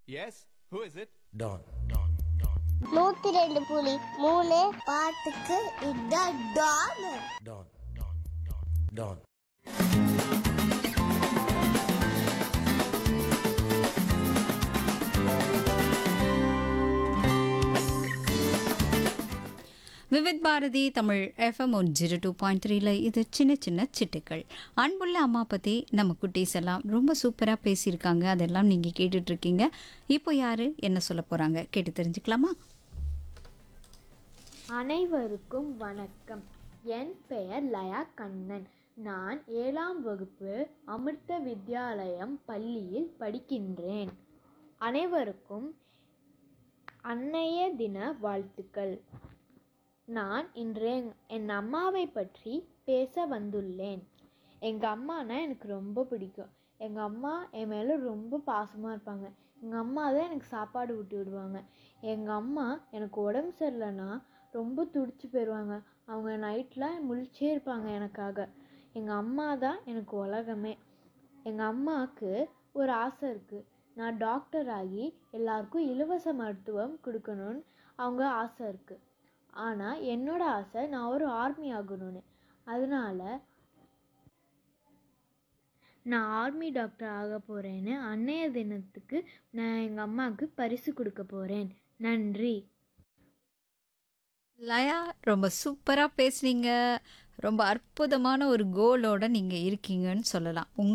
S who is it டான் நூத்தி ரெண்டு புலி மூணு பாட்டுக்கு இதான் டான் டான் டான் Vividh Bharati Tamil FM one zero two point த்ரீல இது சின்ன சின்ன சிட்டுக்கள் அன்புள்ள அம்மா பற்றி நம்ம குட்டீஸ் எல்லாம் ரொம்ப சூப்பராக பேசியிருக்காங்க அதெல்லாம் நீங்கள் கேட்டுட்டு இருக்கீங்க இப்போ யாரு என்ன சொல்ல போகிறாங்க கேட்டு தெரிஞ்சுக்கலாமா அனைவருக்கும் வணக்கம் என் பெயர் லயா கண்ணன் நான் ஏழாம் வகுப்பு அமிர்த வித்யாலயம் பள்ளியில் படிக்கின்றேன் அனைவருக்கும் அன்னைய தின வாழ்த்துக்கள் நான் இன்று எங்- என் அம்மாவை பற்றி பேச வந்துள்ளேன் எங்கள் அம்மானா எனக்கு ரொம்ப பிடிக்கும் எங்கள் அம்மா என் மேலே ரொம்ப பாசமாக இருப்பாங்க எங்கள் அம்மா தான் எனக்கு சாப்பாடு ஊட்டி விடுவாங்க எங்கள் அம்மா எனக்கு உடம்பு சரியில்லைன்னா ரொம்ப துடிச்சு போயிடுவாங்க அவங்க நைட்டில் முழிச்சே இருப்பாங்க எனக்காக எங்கள் அம்மா தான் எனக்கு உலகமே எங்கள் அம்மாவுக்கு ஒரு ஆசை இருக்குது நான் டாக்டர் ஆகி எல்லாருக்கும் இலவச மருத்துவம் கொடுக்கணும்னு அவங்க ஆசை இருக்குது ஆனால் என்னோட ஆசை நான் ஒரு ஆர்மி ஆகணும்னு அதனால நான் ஆர்மி டாக்டர் ஆக போகிறேன்னு அன்னைய தினத்துக்கு நான் எங்கள் அம்மாவுக்கு பரிசு கொடுக்க போகிறேன் நன்றி லயா ரொம்ப சூப்பராக பேசுனீங்க ரொம்ப அற்புதமான ஒரு கோலோட நீங்கள் இருக்கீங்கன்னு சொல்லலாம் உங்க